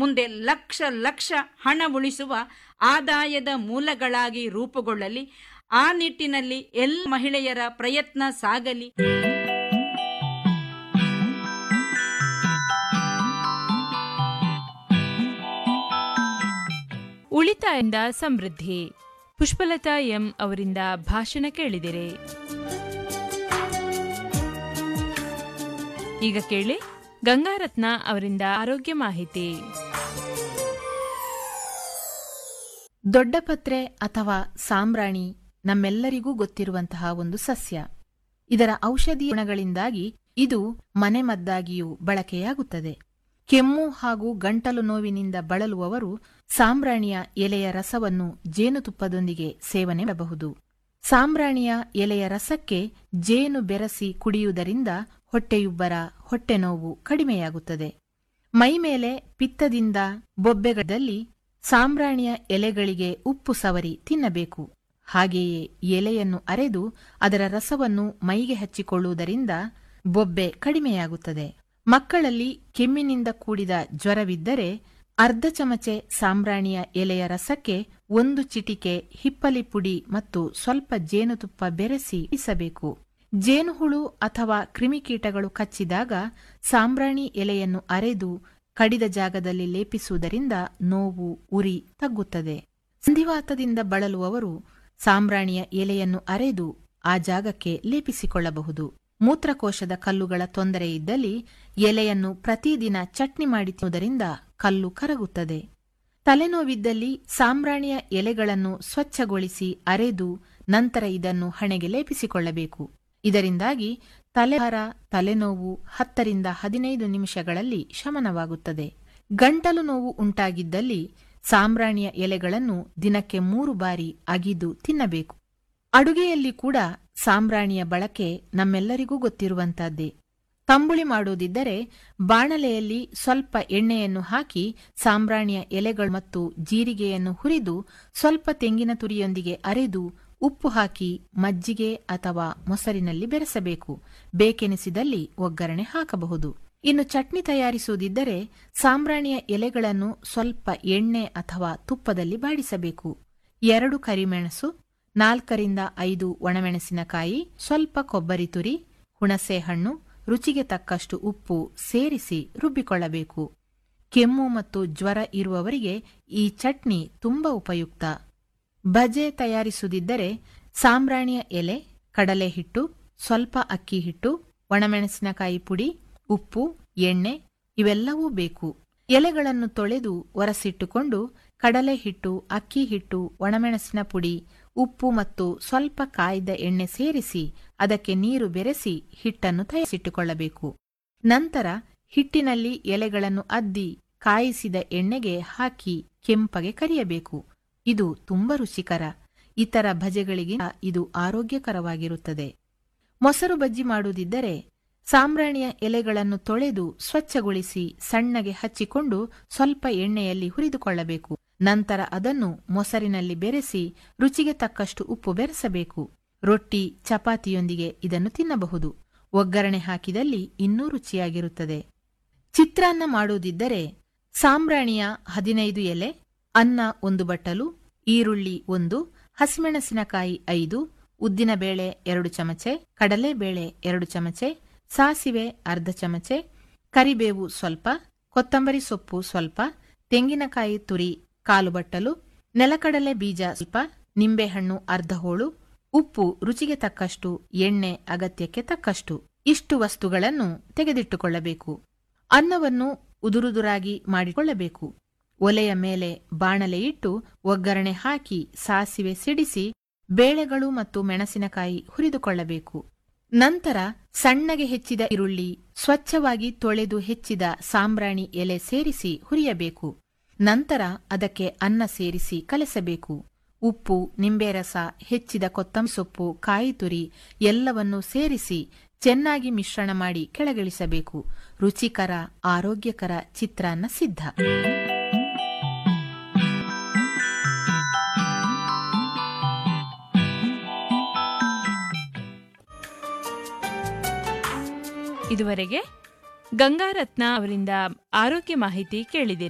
ಮುಂದೆ ಲಕ್ಷ ಲಕ್ಷ ಹಣ ಉಳಿಸುವ ಆದಾಯದ ಮೂಲಗಳಾಗಿ ರೂಪುಗೊಳ್ಳಲಿ ಆ ನಿಟ್ಟಿನಲ್ಲಿ ಎಲ್ಲ ಮಹಿಳೆಯರ ಪ್ರಯತ್ನ ಸಾಗಲಿ ಉಳಿತಾಯದಿಂದ ಸಮೃದ್ಧಿ ಪುಷ್ಪಲತಾ ಎಂ ಅವರಿಂದ ಭಾಷಣ ಕೇಳಿದಿರಿ ಈಗ ಕೇಳಿ ಗಂಗಾರತ್ನ ಅವರಿಂದ ಆರೋಗ್ಯ ಮಾಹಿತಿ ದೊಡ್ಡಪತ್ರೆ ಅಥವಾ ಸಾಂಬ್ರಾಣಿ ನಮ್ಮೆಲ್ಲರಿಗೂ ಗೊತ್ತಿರುವಂತಹ ಒಂದು ಸಸ್ಯ ಇದರ ಔಷಧೀಯ ಗುಣಗಳಿಂದಾಗಿ ಇದು ಮನೆಮದ್ದಾಗಿಯೂ ಬಳಕೆಯಾಗುತ್ತದೆ ಕೆಮ್ಮು ಹಾಗೂ ಗಂಟಲು ನೋವಿನಿಂದ ಬಳಲುವವರು ಸಾಂಬ್ರಾಣಿಯ ಎಲೆಯ ರಸವನ್ನು ಜೇನುತುಪ್ಪದೊಂದಿಗೆ ಸೇವನೆ ಮಾಡಬಹುದು ಸಾಂಬ್ರಾಣಿಯ ಎಲೆಯ ರಸಕ್ಕೆ ಜೇನು ಬೆರೆಸಿ ಕುಡಿಯುವುದರಿಂದ ಹೊಟ್ಟೆಯುಬ್ಬರ ಹೊಟ್ಟೆನೋವು ಕಡಿಮೆಯಾಗುತ್ತದೆ ಮೈಮೇಲೆ ಪಿತ್ತದಿಂದ ಬೊಬ್ಬೆಗಳಲ್ಲಿ ಸಾಂಬ್ರಾಣಿಯ ಎಲೆಗಳಿಗೆ ಉಪ್ಪು ಸವರಿ ತಿನ್ನಬೇಕು ಹಾಗೆಯೇ ಎಲೆಯನ್ನು ಅರೆದು ಅದರ ರಸವನ್ನು ಮೈಗೆ ಹಚ್ಚಿಕೊಳ್ಳುವುದರಿಂದ ಬೊಬ್ಬೆ ಕಡಿಮೆಯಾಗುತ್ತದೆ ಮಕ್ಕಳಲ್ಲಿ ಕೆಮ್ಮಿನಿಂದ ಕೂಡಿದ ಜ್ವರವಿದ್ದರೆ ಅರ್ಧ ಚಮಚೆ ಸಾಂಬ್ರಾಣಿಯ ಎಲೆಯ ರಸಕ್ಕೆ ಒಂದು ಚಿಟಿಕೆ ಹಿಪ್ಪಲಿ ಪುಡಿ ಮತ್ತು ಸ್ವಲ್ಪ ಜೇನುತುಪ್ಪ ಬೆರೆಸಿ ಇಸಬೇಕು ಜೇನುಹುಳು ಅಥವಾ ಕ್ರಿಮಿಕೀಟಗಳು ಕಚ್ಚಿದಾಗ ಸಾಂಬ್ರಾಣಿ ಎಲೆಯನ್ನು ಅರೆದು ಕಡಿದ ಜಾಗದಲ್ಲಿ ಲೇಪಿಸುವುದರಿಂದ ನೋವು ಉರಿ ತಗ್ಗುತ್ತದೆ ಸಂಧಿವಾತದಿಂದ ಬಳಲುವವರು ಸಾಂಬ್ರಾಣಿಯ ಎಲೆಯನ್ನು ಅರೆದು ಆ ಜಾಗಕ್ಕೆ ಲೇಪಿಸಿಕೊಳ್ಳಬಹುದು ಮೂತ್ರಕೋಶದ ಕಲ್ಲುಗಳ ತೊಂದರೆ ಇದ್ದಲ್ಲಿ ಎಲೆಯನ್ನು ಪ್ರತಿದಿನ ಚಟ್ನಿ ಮಾಡಿ ತಿನ್ನುವುದರಿಂದ ಕಲ್ಲು ಕರಗುತ್ತದೆ ತಲೆನೋವಿದ್ದಲ್ಲಿ ಸಾಂಬ್ರಾಣಿಯ ಎಲೆಗಳನ್ನು ಸ್ವಚ್ಛಗೊಳಿಸಿ ಅರೆದು ನಂತರ ಇದನ್ನು ಹಣೆಗೆ ಲೇಪಿಸಿಕೊಳ್ಳಬೇಕು ಇದರಿಂದಾಗಿ ತಲೆಭಾರ ತಲೆನೋವು ಹತ್ತರಿಂದ ಹದಿನೈದು ನಿಮಿಷಗಳಲ್ಲಿ ಶಮನವಾಗುತ್ತದೆ ಗಂಟಲು ನೋವು ಉಂಟಾಗಿದ್ದಲ್ಲಿ ಸಾಂಬ್ರಾಣಿಯ ಎಲೆಗಳನ್ನು ದಿನಕ್ಕೆ ಮೂರು ಬಾರಿ ಅಗಿದು ತಿನ್ನಬೇಕು ಅಡುಗೆಯಲ್ಲಿ ಕೂಡ ಸಾಂಬ್ರಾಣಿಯ ಬಳಕೆ ನಮ್ಮೆಲ್ಲರಿಗೂ ಗೊತ್ತಿರುವಂತಹದ್ದೇ ತಂಬುಳಿ ಮಾಡುವುದಿದ್ದರೆ ಬಾಣಲೆಯಲ್ಲಿ ಸ್ವಲ್ಪ ಎಣ್ಣೆಯನ್ನು ಹಾಕಿ ಸಾಂಬ್ರಾಣಿಯ ಎಲೆಗಳು ಮತ್ತು ಜೀರಿಗೆಯನ್ನು ಹುರಿದು ಸ್ವಲ್ಪ ತೆಂಗಿನ ತುರಿಯೊಂದಿಗೆ ಅರೆದು ಉಪ್ಪು ಹಾಕಿ ಮಜ್ಜಿಗೆ ಅಥವಾ ಮೊಸರಿನಲ್ಲಿ ಬೆರೆಸಬೇಕು ಬೇಕೆನಿಸಿದಲ್ಲಿ ಒಗ್ಗರಣೆ ಹಾಕಬಹುದು ಇನ್ನು ಚಟ್ನಿ ತಯಾರಿಸುವುದಿದ್ದರೆ ಸಾಂಬ್ರಾಣಿಯ ಎಲೆಗಳನ್ನು ಸ್ವಲ್ಪ ಎಣ್ಣೆ ಅಥವಾ ತುಪ್ಪದಲ್ಲಿ ಬಾಡಿಸಬೇಕು ಎರಡು ಕರಿಮೆಣಸು ನಾಲ್ಕರಿಂದ ಐದು ಒಣಮೆಣಸಿನಕಾಯಿ ಸ್ವಲ್ಪ ಕೊಬ್ಬರಿ ತುರಿ ಹುಣಸೆ ಹಣ್ಣು ರುಚಿಗೆ ತಕ್ಕಷ್ಟು ಉಪ್ಪು ಸೇರಿಸಿ ರುಬ್ಬಿಕೊಳ್ಳಬೇಕು ಕೆಮ್ಮು ಮತ್ತು ಜ್ವರ ಇರುವವರಿಗೆ ಈ ಚಟ್ನಿ ತುಂಬಾ ಉಪಯುಕ್ತ ಭಜೆ ತಯಾರಿಸುವುದಿದ್ದರೆ ಸಾಂಬ್ರಾಣಿಯ ಎಲೆ ಕಡಲೆ ಹಿಟ್ಟು ಸ್ವಲ್ಪ ಅಕ್ಕಿ ಹಿಟ್ಟು ಒಣಮೆಣಸಿನಕಾಯಿ ಪುಡಿ ಉಪ್ಪು ಎಣ್ಣೆ ಇವೆಲ್ಲವೂ ಬೇಕು ಎಲೆಗಳನ್ನು ತೊಳೆದು ಒರಸಿಟ್ಟುಕೊಂಡು ಕಡಲೆ ಹಿಟ್ಟು ಅಕ್ಕಿ ಹಿಟ್ಟು ಒಣಮೆಣಸಿನ ಪುಡಿ ಉಪ್ಪು ಮತ್ತು ಸ್ವಲ್ಪ ಕಾಯ್ದ ಎಣ್ಣೆ ಸೇರಿಸಿ ಅದಕ್ಕೆ ನೀರು ಬೆರೆಸಿ ಹಿಟ್ಟನ್ನು ತಯಾರಿಸಿಟ್ಟುಕೊಳ್ಳಬೇಕು ನಂತರ ಹಿಟ್ಟಿನಲ್ಲಿ ಎಲೆಗಳನ್ನು ಅದ್ದಿ ಕಾಯಿಸಿದ ಎಣ್ಣೆಗೆ ಹಾಕಿ ಕೆಂಪಗೆ ಕರಿಯಬೇಕು ಇದು ತುಂಬಾ ರುಚಿಕರ ಇತರ ಭಜೆಗಳಿಗಿಂತ ಇದು ಆರೋಗ್ಯಕರವಾಗಿರುತ್ತದೆ ಮೊಸರು ಬಜ್ಜಿ ಮಾಡುವುದಿದ್ದರೆ ಸಾಂಬ್ರಾಣಿಯ ಎಲೆಗಳನ್ನು ತೊಳೆದು ಸ್ವಚ್ಛಗೊಳಿಸಿ ಸಣ್ಣಗೆ ಹಚ್ಚಿಕೊಂಡು ಸ್ವಲ್ಪ ಎಣ್ಣೆಯಲ್ಲಿ ಹುರಿದುಕೊಳ್ಳಬೇಕು ನಂತರ ಅದನ್ನು ಮೊಸರಿನಲ್ಲಿ ಬೆರೆಸಿ ರುಚಿಗೆ ತಕ್ಕಷ್ಟು ಉಪ್ಪು ಬೆರೆಸಬೇಕು ರೊಟ್ಟಿ ಚಪಾತಿಯೊಂದಿಗೆ ಇದನ್ನು ತಿನ್ನಬಹುದು ಒಗ್ಗರಣೆ ಹಾಕಿದಲ್ಲಿ ಇನ್ನೂ ರುಚಿಯಾಗಿರುತ್ತದೆ ಚಿತ್ರಾನ್ನ ಮಾಡುವುದಿದ್ದರೆ ಸಾಂಬ್ರಾಣಿಯ ಹದಿನೈದು ಎಲೆ ಅನ್ನ ಒಂದು ಬಟ್ಟಲು ಈರುಳ್ಳಿ ಒಂದು ಹಸಿಮೆಣಸಿನಕಾಯಿ ಐದು ಉದ್ದಿನಬೇಳೆ ಎರಡು ಚಮಚೆ ಕಡಲೆಬೇಳೆ ಎರಡು ಚಮಚೆ ಸಾಸಿವೆ ಅರ್ಧ ಚಮಚೆ ಕರಿಬೇವು ಸ್ವಲ್ಪ ಕೊತ್ತಂಬರಿ ಸೊಪ್ಪು ಸ್ವಲ್ಪ ತೆಂಗಿನಕಾಯಿ ತುರಿ ಕಾಲು ಬಟ್ಟಲು ನೆಲಕಡಲೆ ಬೀಜ ಸ್ವಲ್ಪ ನಿಂಬೆಹಣ್ಣು ಅರ್ಧ ಹೋಳು ಉಪ್ಪು ರುಚಿಗೆ ತಕ್ಕಷ್ಟು ಎಣ್ಣೆ ಅಗತ್ಯಕ್ಕೆ ತಕ್ಕಷ್ಟು ಇಷ್ಟು ವಸ್ತುಗಳನ್ನು ತೆಗೆದಿಟ್ಟುಕೊಳ್ಳಬೇಕು ಅನ್ನವನ್ನು ಉದುರುದುರಾಗಿ ಮಾಡಿಕೊಳ್ಳಬೇಕು ಒಲೆಯ ಮೇಲೆ ಬಾಣಲೆ ಇಟ್ಟು ಒಗ್ಗರಣೆ ಹಾಕಿ ಸಾಸಿವೆ ಸಿಡಿಸಿ ಬೇಳೆಗಳು ಮತ್ತು ಮೆಣಸಿನಕಾಯಿ ಹುರಿದುಕೊಳ್ಳಬೇಕು ನಂತರ ಸಣ್ಣಗೆ ಹೆಚ್ಚಿದ ಈರುಳ್ಳಿ ಸ್ವಚ್ಛವಾಗಿ ತೊಳೆದು ಹೆಚ್ಚಿದ ಸಾಂಬ್ರಾಣಿ ಎಲೆ ಸೇರಿಸಿ ಹುರಿಯಬೇಕು ನಂತರ ಅದಕ್ಕೆ ಅನ್ನ ಸೇರಿಸಿ ಕಲಸಬೇಕು ಉಪ್ಪು ನಿಂಬೆರಸ ಹೆಚ್ಚಿದ ಕೊತ್ತಂಬರಿ ಸೊಪ್ಪು ಕಾಯಿ ತುರಿ ಎಲ್ಲವನ್ನೂ ಸೇರಿಸಿ ಚೆನ್ನಾಗಿ ಮಿಶ್ರಣ ಮಾಡಿ ಕೆಳಗಿಳಿಸಬೇಕು ರುಚಿಕರ ಆರೋಗ್ಯಕರ ಚಿತ್ರಾನ್ನ ಸಿದ್ಧ ಇದುವರೆಗೆ ಗಂಗಾರತ್ನ ಅವರಿಂದ ಆರೋಗ್ಯ ಮಾಹಿತಿ ಕೇಳಿದಿರಿ